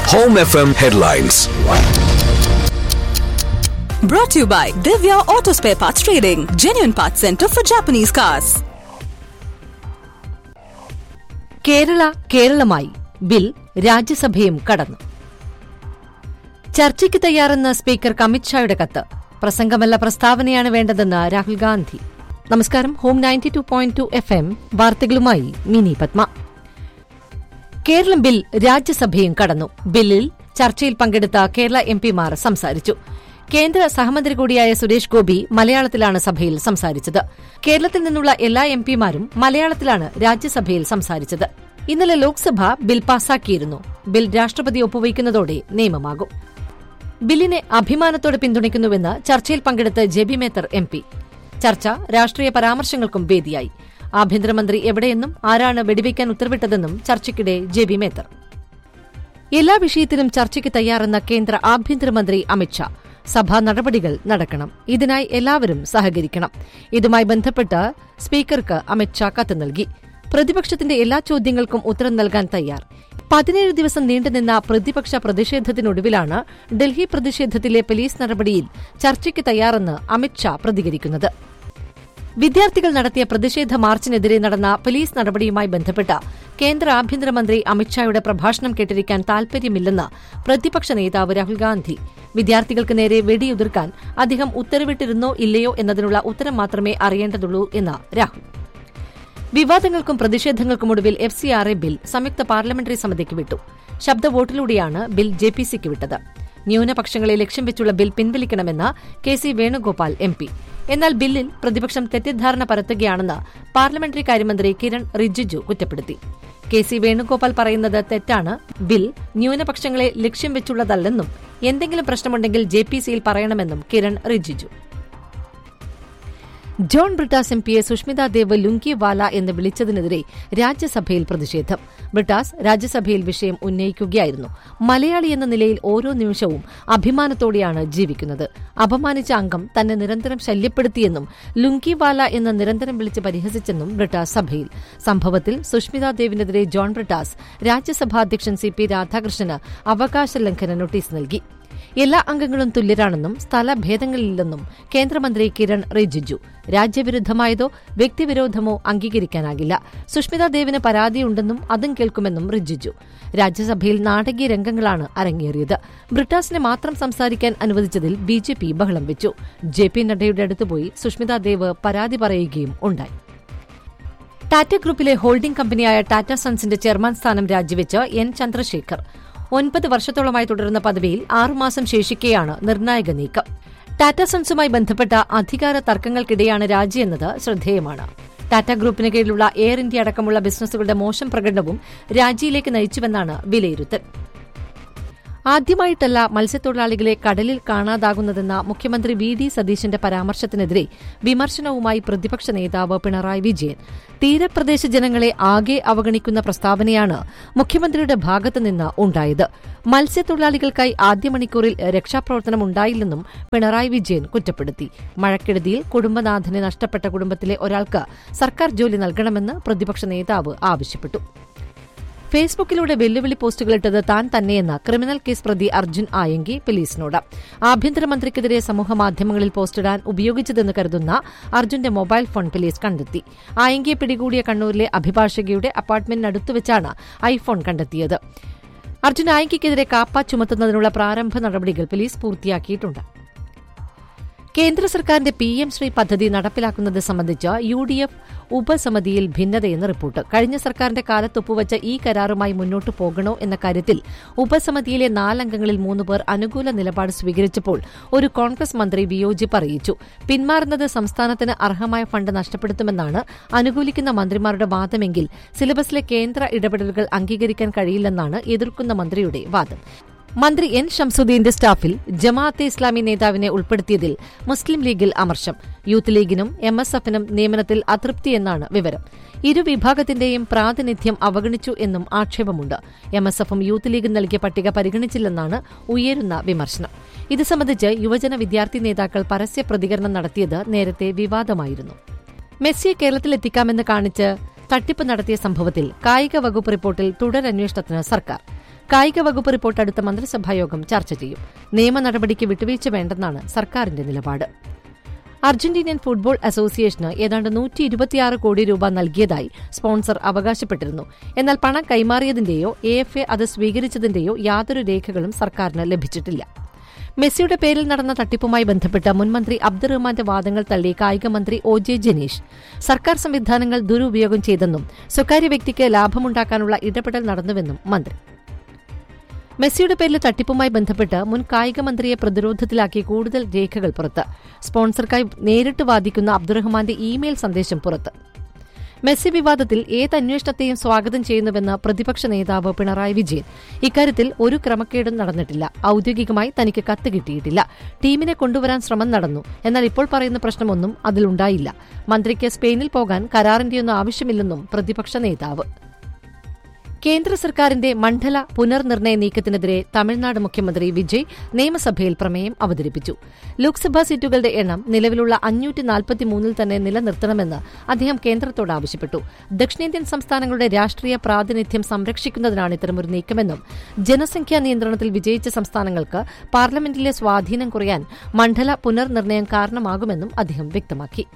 Home FM headlines. Brought to you by Divya Auto Spare Parts Trading, genuine parts center for Japanese cars. Kerala കേരളമായി bill രാജ്യസഭയും കടന്നു ചർച്ചയ്ക്ക് തയ്യാറെന്ന speaker അമിത്ഷായുടെ കത്ത് പ്രസംഗമല്ല പ്രസ്താവനയാണ് വേണ്ടതെന്ന് രാഹുൽ ഗാന്ധി നമസ്കാരം Home ninety two point two F M വാർത്തകളുമായി മിനി പത്മ കേരളം ബിൽ രാജ്യസഭയും കടന്നു ബില്ലിൽ ചർച്ചയിൽ പങ്കെടുത്ത കേരള എംപിമാർ സംസാരിച്ചു കേന്ദ്ര സഹമന്ത്രി കൂടിയായ സുരേഷ് ഗോപി മലയാളത്തിലാണ് സഭയിൽ സംസാരിച്ചത് കേരളത്തിൽ നിന്നുള്ള എല്ലാ എംപിമാരും മലയാളത്തിലാണ് രാജ്യസഭയിൽ സംസാരിച്ചത് ഇന്നലെ ലോക്സഭ ബിൽ പാസാക്കിയിരുന്നു ബിൽ രാഷ്ട്രപതി ഒപ്പുവയ്ക്കുന്നതോടെ നിയമമാകും ബില്ലിനെ അഭിമാനത്തോടെ പിന്തുണയ്ക്കുന്നുവെന്ന് ചർച്ചയിൽ പങ്കെടുത്ത ജെബി മേത്തർ എം പി ചർച്ച രാഷ്ട്രീയ പരാമർശങ്ങൾക്കും വേദിയായി ആഭ്യന്തരമന്ത്രി എവിടെയെന്നും ആരാണ് വെടിവയ്ക്കാൻ ഉത്തരവിട്ടതെന്നും ചർച്ചയ്ക്കിടെ ജെബി മേത്തർ എല്ലാ വിഷയത്തിലും ചർച്ചയ്ക്ക് തയ്യാറെന്ന കേന്ദ്ര ആഭ്യന്തരമന്ത്രി അമിത്ഷാ സഭാ നടപടികൾ നടക്കണം ഇതിനായി എല്ലാവരും സഹകരിക്കണം ഇതുമായി ബന്ധപ്പെട്ട് സ്പീക്കർക്ക് അമിത്ഷാ കത്ത് നൽകി പ്രതിപക്ഷത്തിന്റെ എല്ലാ ചോദ്യങ്ങൾക്കും ഉത്തരം നൽകാൻ തയ്യാർ പതിനേഴ് ദിവസം നീണ്ടുനിന്ന പ്രതിപക്ഷ പ്രതിഷേധത്തിനൊടുവിലാണ് ഡൽഹി പ്രതിഷേധത്തിലെ പോലീസ് നടപടിയിൽ ചർച്ചയ്ക്ക് തയ്യാറെന്ന് അമിത്ഷാ പ്രതികരിക്കുന്നത് വിദ്യാർത്ഥികൾ നടത്തിയ പ്രതിഷേധ മാർച്ചിനെതിരെ നടന്ന പോലീസ് നടപടിയുമായി ബന്ധപ്പെട്ട് കേന്ദ്ര ആഭ്യന്തരമന്ത്രി അമിത്ഷായുടെ പ്രഭാഷണം കേട്ടിരിക്കാൻ താൽപര്യമില്ലെന്ന് പ്രതിപക്ഷ നേതാവ് രാഹുൽ ഗാന്ധി വിദ്യാർത്ഥികൾക്ക് നേരെ വെടിയുതിർക്കാൻ അദ്ദേഹം ഉത്തരവിട്ടിരുന്നോ ഇല്ലയോ എന്നതിനുള്ള ഉത്തരം മാത്രമേ അറിയേണ്ടതുള്ളൂ എന്ന് രാഹുൽ വിവാദങ്ങൾക്കും പ്രതിഷേധങ്ങൾക്കും ഒടുവിൽ F C R A bill സംയുക്ത പാർലമെന്ററി സമിതിക്ക് വിട്ടു ശബ്ദ വോട്ടിലൂടെയാണ് ബിൽ ജെ പി സിക്ക് വിട്ടത് ന്യൂനപക്ഷങ്ങളെ ലക്ഷ്യം വെച്ചുള്ള ബിൽ പിൻവലിക്കണമെന്ന് K C Venugopal M P എന്നാൽ ബില്ലിൽ പ്രതിപക്ഷം തെറ്റിദ്ധാരണ പരത്തുകയാണെന്ന് പാർലമെന്ററി കാര്യമന്ത്രി കിരൺ റിജിജു കുറ്റപ്പെടുത്തി കെ സി വേണുഗോപാൽ പറയുന്നത് തെറ്റാണ് ബിൽ ന്യൂനപക്ഷങ്ങളെ ലക്ഷ്യം വെച്ചുള്ളതല്ലെന്നും എന്തെങ്കിലും പ്രശ്നമുണ്ടെങ്കിൽ ജെ പി സിയിൽ പറയണമെന്നും കിരൺ റിജിജു ജോൺ ബ്രിട്ടാസ് എം പിയെ സുഷ്മിത ദേവ് ലുങ്കിവാല എന്ന് വിളിച്ചതിനെതിരെ രാജ്യസഭയിൽ പ്രതിഷേധം ബ്രിട്ടാസ് രാജ്യസഭയിൽ വിഷയം ഉന്നയിക്കുകയായിരുന്നു മലയാളി എന്ന നിലയിൽ ഓരോ നിമിഷവും അഭിമാനത്തോടെയാണ് ജീവിക്കുന്നത് അപമാനിച്ച അംഗം തന്നെ നിരന്തരം ശല്യപ്പെടുത്തിയെന്നും ലുങ്കിവാല എന്ന് നിരന്തരം വിളിച്ച് പരിഹസിച്ചെന്നും ബ്രിട്ടാസ് സഭയിൽ സംഭവത്തിൽ സുഷ്മിത ദേവിനെതിരെ ജോൺ ബ്രിട്ടാസ് രാജ്യസഭാ അധ്യക്ഷൻ സി പി രാധാകൃഷ്ണന് അവകാശ ലംഘന നോട്ടീസ് നൽകി എല്ലാ അംഗങ്ങളും തുല്യരാണെന്നും സ്ഥലഭേദങ്ങളില്ലെന്നും കേന്ദ്രമന്ത്രി കിരൺ റിജിജു രാജ്യവിരുദ്ധമായതോ വ്യക്തിവിരോധമോ അംഗീകരിക്കാനാകില്ല സുഷ്മിത ദേവിന് പരാതിയുണ്ടെന്നും അതും കേൾക്കുമെന്നും റിജിജു രാജ്യസഭയിൽ നാടകീയ രംഗങ്ങളാണ് അരങ്ങേറിയത് ബ്രിട്ടാസിനെ മാത്രം സംസാരിക്കാൻ അനുവദിച്ചതിൽ ബി ജെ പി ബഹളം വെച്ചു ജെ പി നഡ്ഡയുടെ അടുത്തുപോയി സുഷ്മിത ദേവ് പരാതി പറയുകയും ഉണ്ടായി ടാറ്റ ഗ്രൂപ്പിലെ ഹോൾഡിംഗ് കമ്പനിയായ ടാറ്റ സൺസിന്റെ ചെയർമാൻ സ്ഥാനം രാജിവെച്ച് എൻ ചന്ദ്രശേഖർ ഒൻപത് വർഷത്തോളമായി തുടരുന്ന പദവിയിൽ ആറുമാസം ശേഷിക്കെയാണ് നിർണായക നീക്കം ടാറ്റ സൺസുമായി ബന്ധപ്പെട്ട അധികാര തർക്കങ്ങൾക്കിടെയാണ് രാജിയെന്നത് ശ്രദ്ധേയമാണ് ടാറ്റ ഗ്രൂപ്പിന് കീഴിലുള്ള എയർ ഇന്ത്യ അടക്കമുള്ള ബിസിനസ്സുകളുടെ മോശം പ്രകടനവും രാജിയിലേക്ക് നയിച്ചുവെന്നാണ് വിലയിരുത്തൽ ആദ്യമായിട്ടല്ല മത്സ്യത്തൊഴിലാളികളെ കടലിൽ കാണാതാകുന്നതെന്ന മുഖ്യമന്ത്രി വി ഡി സതീശന്റെ പരാമർശത്തിനെതിരെ വിമർശനവുമായി പ്രതിപക്ഷ നേതാവ് പിണറായി വിജയൻ തീരപ്രദേശ ജനങ്ങളെ ആകെ അവഗണിക്കുന്ന പ്രസ്താവനയാണ് മുഖ്യമന്ത്രിയുടെ ഭാഗത്തുനിന്ന് ഉണ്ടായത് മത്സ്യത്തൊഴിലാളികൾക്കായി ആദ്യ മണിക്കൂറിൽ രക്ഷാപ്രവർത്തനം ഉണ്ടായില്ലെന്നും പിണറായി വിജയൻ കുറ്റപ്പെടുത്തി മഴക്കെടുതിയിൽ കുടുംബനാഥനെ നഷ്ടപ്പെട്ട കുടുംബത്തിലെ ഒരാൾക്ക് സർക്കാർ ജോലി നൽകണമെന്ന് പ്രതിപക്ഷ നേതാവ് ആവശ്യപ്പെട്ടു ഫേസ്ബുക്കിലൂടെ വെല്ലുവിളി പോസ്റ്റുകളിട്ടത് താൻ തന്നെയെന്ന് ക്രിമിനൽ കേസ് പ്രതി അർജുൻ ആയങ്കി പോലീസിനോട് ആഭ്യന്തരമന്ത്രിക്കെതിരെ സമൂഹമാധ്യമങ്ങളിൽ പോസ്റ്റിടാൻ ഉപയോഗിച്ചതെന്ന് കരുതുന്ന അർജുന്റെ മൊബൈൽ ഫോൺ പോലീസ് കണ്ടെത്തി ആയങ്കിയെ പിടികൂടിയ കണ്ണൂരിലെ അഭിഭാഷകയുടെ അപ്പാർട്ട്മെന്റിനടുത്തുവച്ചാണ് ഐഫോൺ കണ്ടെത്തിയത് അർജുൻ ആയങ്കിക്കെതിരെ കാപ്പ ചുമത്തുന്നതിനുള്ള പ്രാരംഭ നടപടികൾ പോലീസ് പൂർത്തിയാക്കിയിട്ടുണ്ട് കേന്ദ്ര സർക്കാരിന്റെ പി എം ശ്രീ പദ്ധതി നടപ്പിലാക്കുന്നത് സംബന്ധിച്ച് യു ഡി എഫ് ഉപസമിതിയിൽ ഭിന്നതയെന്ന് റിപ്പോർട്ട് കഴിഞ്ഞ സർക്കാരിന്റെ കാലത്ത് ഒപ്പുവച്ച ഈ കരാറുമായി മുന്നോട്ടു പോകണോ എന്ന കാര്യത്തിൽ ഉപസമിതിയിലെ നാലംഗങ്ങളിൽ മൂന്ന് പേർ അനുകൂല നിലപാട് സ്വീകരിച്ചപ്പോൾ ഒരു കോൺഗ്രസ് മന്ത്രി വിയോജിപ്പ് അറിയിച്ചു പിന്മാറുന്നത് സംസ്ഥാനത്തിന് അർഹമായ ഫണ്ട് നഷ്ടപ്പെടുത്തുമെന്നാണ് അനുകൂലിക്കുന്ന മന്ത്രിമാരുടെ വാദമെങ്കിൽ സിലബസിലെ കേന്ദ്ര ഇടപെടലുകൾ അംഗീകരിക്കാൻ കഴിയില്ലെന്നാണ് എതിർക്കുന്ന മന്ത്രിയുടെ വാദം മന്ത്രി എൻ ഷംസുദ്ദീന്റെ സ്റ്റാഫിൽ ജമാഅത്തെ ഇസ്ലാമി നേതാവിനെ ഉൾപ്പെടുത്തിയതിൽ മുസ്ലിം ലീഗിൽ അമർഷം യൂത്ത് ലീഗിനും എം എസ് എഫിനും നിയമനത്തിൽ അതൃപ്തിയെന്നാണ് വിവരം ഇരു വിഭാഗത്തിന്റെയും പ്രാതിനിധ്യം അവഗണിച്ചു എന്നും ആക്ഷേപമുണ്ട് എം എസ് എഫും യൂത്ത് ലീഗും നൽകിയ പട്ടിക പരിഗണിച്ചില്ലെന്നാണ് ഉയരുന്ന വിമർശനം ഇത് സംബന്ധിച്ച് യുവജന വിദ്യാർത്ഥി നേതാക്കൾ പരസ്യ പ്രതികരണം നടത്തിയത് നേരത്തെ വിവാദമായിരുന്നു മെസ്സിയെ കേരളത്തിലെത്തിക്കാമെന്ന് കാണിച്ച് തട്ടിപ്പ് നടത്തിയ സംഭവത്തിൽ കായിക വകുപ്പ് റിപ്പോർട്ടിൽ തുടരന്വേഷണത്തിന് സർക്കാർ കായിക വകുപ്പ് റിപ്പോർട്ട് അടുത്ത മന്ത്രിസഭായോഗം ചർച്ച ചെയ്യും നിയമ നടപടിക്ക് വിട്ടുവീഴ്ച വേണ്ടെന്നാണ് സർക്കാരിന്റെ നിലപാട് അർജന്റീനിയൻ ഫുട്ബോൾ അസോസിയേഷന് ഏതാണ്ട് നൂറ്റി ഇരുപത്തിയാറ് കോടി രൂപ നൽകിയതായി സ്പോൺസർ അവകാശപ്പെട്ടിരുന്നു എന്നാൽ പണം കൈമാറിയതിന്റെയോ എ എഫ് എ അത് സ്വീകരിച്ചതിന്റെയോ യാതൊരു രേഖകളും സർക്കാരിന് ലഭിച്ചിട്ടില്ല മെസ്സിയുടെ പേരിൽ നടന്ന തട്ടിപ്പുമായി ബന്ധപ്പെട്ട് മുൻമന്ത്രി അബ്ദുറഹ്മാന്റെ വാദങ്ങൾ തള്ളി കായികമന്ത്രി ഒ ജെ ജനീഷ് സർക്കാർ സംവിധാനങ്ങൾ ദുരുപയോഗം ചെയ്തെന്നും സ്വകാര്യ വ്യക്തിക്ക് ലാഭമുണ്ടാക്കാനുള്ള ഇടപെടൽ നടന്നുവെന്നും മന്ത്രി മെസ്സിയുടെ പേരിൽ തട്ടിപ്പുമായി ബന്ധപ്പെട്ട് മുൻ കായിക മന്ത്രിയെ പ്രതിരോധത്തിലാക്കി കൂടുതൽ രേഖകൾ പുറത്ത് സ്പോൺസർക്കായി നേരിട്ട് വാദിക്കുന്ന അബ്ദുറഹ്മാന്റെ ഇമെയിൽ സന്ദേശം പുറത്ത് മെസ്സി വിവാദത്തിൽ ഏത് അന്വേഷണത്തെയും സ്വാഗതം ചെയ്യുന്നുവെന്ന് പ്രതിപക്ഷ നേതാവ് പിണറായി വിജയൻ ഇക്കാര്യത്തിൽ ഒരു ക്രമക്കേടും നടന്നിട്ടില്ല ഔദ്യോഗികമായി തനിക്ക് കത്ത് കിട്ടിയിട്ടില്ല ടീമിനെ കൊണ്ടുവരാൻ ശ്രമം നടന്നു എന്നാൽ ഇപ്പോൾ പറയുന്ന പ്രശ്നമൊന്നും അതിലുണ്ടായില്ല മന്ത്രിക്ക് സ്പെയിനിൽ പോകാൻ കരാറിന്റെയൊന്നും ആവശ്യമില്ലെന്നും പ്രതിപക്ഷ നേതാവ് കേന്ദ്ര സർക്കാരിന്റെ മണ്ഡല പുനർനിർണയ നീക്കത്തിനെതിരെ തമിഴ്നാട് മുഖ്യമന്ത്രി വിജയ് നിയമസഭയിൽ പ്രമേയം അവതരിപ്പിച്ചു ലോക്സഭാ സീറ്റുകളുടെ എണ്ണം നിലവിലുള്ള അഞ്ഞൂറ്റി നാൽപ്പത്തിമൂന്നിൽ തന്നെ നിലനിർത്തണമെന്ന് അദ്ദേഹം കേന്ദ്രത്തോട് ആവശ്യപ്പെട്ടു ദക്ഷിണേന്ത്യൻ സംസ്ഥാനങ്ങളുടെ രാഷ്ട്രീയ പ്രാതിനിധ്യം സംരക്ഷിക്കുന്നതിനാണ് ഇത്തരമൊരു നീക്കമെന്നും ജനസംഖ്യാ നിയന്ത്രണത്തിൽ വിജയിച്ച സംസ്ഥാനങ്ങൾക്ക് പാർലമെന്റിലെ സ്വാധീനം കുറയാൻ മണ്ഡല പുനർനിർണയം കാരണമാകുമെന്നും അദ്ദേഹം വ്യക്തമാക്കി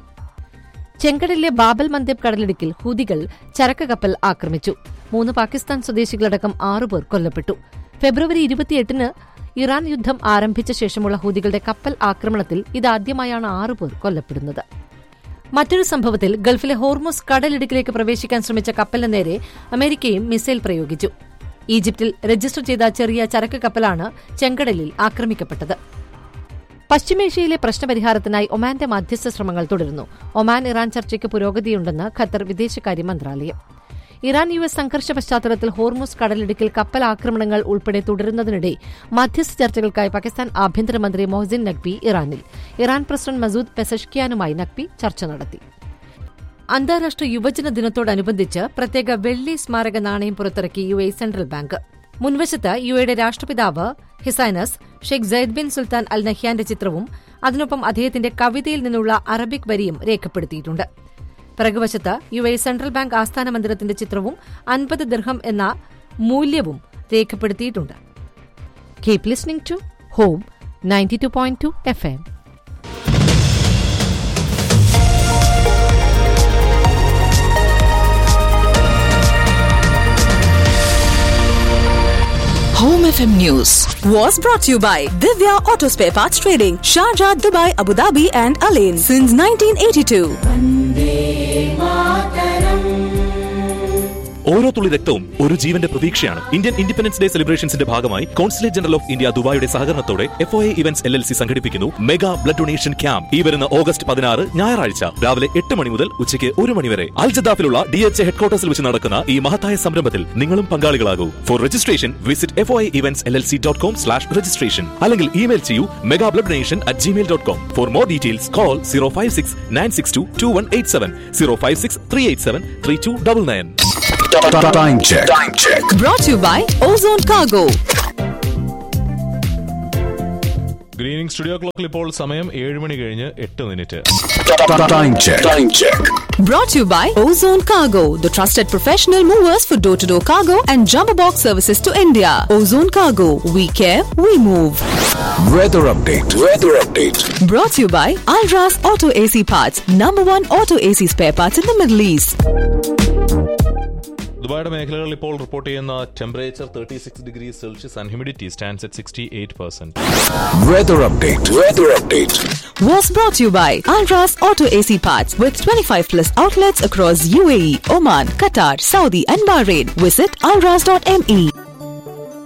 ചെങ്കടലിലെ ബാബൽ മന്ദേബ് കടലിടുക്കിൽ ഹൂതികൾ ചരക്ക് കപ്പൽ ആക്രമിച്ചു മൂന്ന് പാകിസ്ഥാൻ സ്വദേശികളടക്കം ആറുപേർ കൊല്ലപ്പെട്ടു ഫെബ്രുവരി ഇരുപത്തിയെട്ടിന് ഇറാൻ യുദ്ധം ആരംഭിച്ച ശേഷമുള്ള ഹൂതികളുടെ കപ്പൽ ആക്രമണത്തിൽ ഇതാദ്യമായാണ് ആറുപേർ കൊല്ലപ്പെടുന്നത് മറ്റൊരു സംഭവത്തിൽ ഗൾഫിലെ ഹോർമോസ് കടലിടുക്കിലേക്ക് പ്രവേശിക്കാൻ ശ്രമിച്ച കപ്പലിന് നേരെ അമേരിക്കയും മിസൈൽ പ്രയോഗിച്ചു ഈജിപ്തിൽ രജിസ്റ്റർ ചെയ്ത ചെറിയ ചരക്ക് കപ്പലാണ് ചെങ്കടലിൽ ആക്രമിക്കപ്പെട്ടത് പശ്ചിമേഷ്യയിലെ പ്രശ്നപരിഹാരത്തിനായി ഒമാന്റെ മധ്യസ്ഥ ശ്രമങ്ങൾ തുടരുന്നു ഒമാൻ ഇറാൻ ചർച്ചയ്ക്ക് പുരോഗതിയുണ്ടെന്ന് ഖത്തർ വിദേശകാര്യ മന്ത്രാലയം ഇറാൻ യു എസ് സംഘർഷ പശ്ചാത്തലത്തിൽ ഹോർമുസ് കടലിടുക്കിൽ കപ്പൽ ആക്രമണങ്ങൾ ഉൾപ്പെടെ തുടരുന്നതിനിടെ മധ്യസ്ഥ ചർച്ചകൾക്കായി പാകിസ്ഥാൻ ആഭ്യന്തരമന്ത്രി മൊഹസിൻ നഖ്വി ഇറാനിൽ ഇറാൻ പ്രസിഡന്റ് മസൂദ് പെസഷ്കിയാനുമായി നഖ്വി ചർച്ച നടത്തി അന്താരാഷ്ട്ര യുവജന ദിനത്തോടനുബന്ധിച്ച് പ്രത്യേക വെള്ളി സ്മാരക നാണയം പുറത്തിറക്കി യു എ സെൻട്രൽ ബാങ്ക് മുൻവശത്ത് യു എയുടെ രാഷ്ട്രപിതാവ് his highness Sheikh Zayed bin Sultan Al നഹ്യാന്റെ ചിത്രവും അതിനൊപ്പം അദ്ദേഹത്തിന്റെ കവിതയിൽ നിന്നുള്ള അറബിക് വരിയും രേഖപ്പെടുത്തിയിട്ടുണ്ട് പിറകുവശത്ത് യു എ സെൻട്രൽ ബാങ്ക് ആസ്ഥാന മന്ദിരത്തിന്റെ ചിത്രവും അൻപത് ദിർഹം എന്ന മൂല്യവും രേഖപ്പെടുത്തിയിട്ടുണ്ട് keep listening to Home ninety two point two F M Home FM News was brought to you by Divya Auto Spare Parts Trading, Sharjah, Dubai, Abu Dhabi, and Alain since 1982. ഓരോ തുള്ളി രക്തവും ഒരു ജീവന്റെ പ്രതീക്ഷയാണ് Indian independence day സെലിബ്രേഷൻസിന്റെ ഭാഗമായി consulate general of India ദുബായിയുടെ സഹകരണത്തോടെ F O A events L L C സംഘടിപ്പിക്കുന്നു മെഗാ ബ്ലഡ് ഡൊണേഷൻ ക്യാമ്പ് ഈ വരുന്ന ഓഗസ്റ്റ് പതിനാറ് ഞായറാഴ്ച രാവിലെ എട്ട് മണി മുതൽ ഉച്ചയ്ക്ക് ഒരു മണി വരെ അൽ ജദാഫിലുള്ള ഡി എച്ച് ഹെഡ്ക്വാർട്ടേഴ്സിൽ വെച്ച് നടക്കുന്ന ഈ മഹത്തായ സംരംഭത്തിൽ നിങ്ങളും പങ്കാളികളാകൂ for registration visit F O A events L L C dot com slash registration അല്ലെങ്കിൽ ഇമെയിൽ ചെയ്യൂ mega blood donation at gmail dot com for more details call zero five six nine six two two one eight seven zero five six three eight seven three two double nine Time check. Time check. Brought to you by Ozone Cargo. Greening studio ക്ലോക്കിൽ ഇപ്പോൾ സമയം ഏഴ് മണി കഴിഞ്ഞ് എട്ട് minute Time check. Time check. Brought to you by Ozone Cargo, the trusted professional movers for door to door cargo and jumbo box services to India. Ozone Cargo, we care, we move. Weather update. Weather update. Brought to you by Alras Auto AC Parts, number one auto AC spare parts in the Middle East. ദുബായുടെ മേഖലകളിൽ ഇപ്പോൾ റിപ്പോർട്ട് ചെയ്യുന്ന temperature thirty six degree Celsius and humidity stands at sixty eight percent Weather update. Weather update. Was brought to you by Alras Auto AC Parts with 25 plus outlets across UAE, Oman, Qatar, Saudi, and Bahrain. Visit alras.me.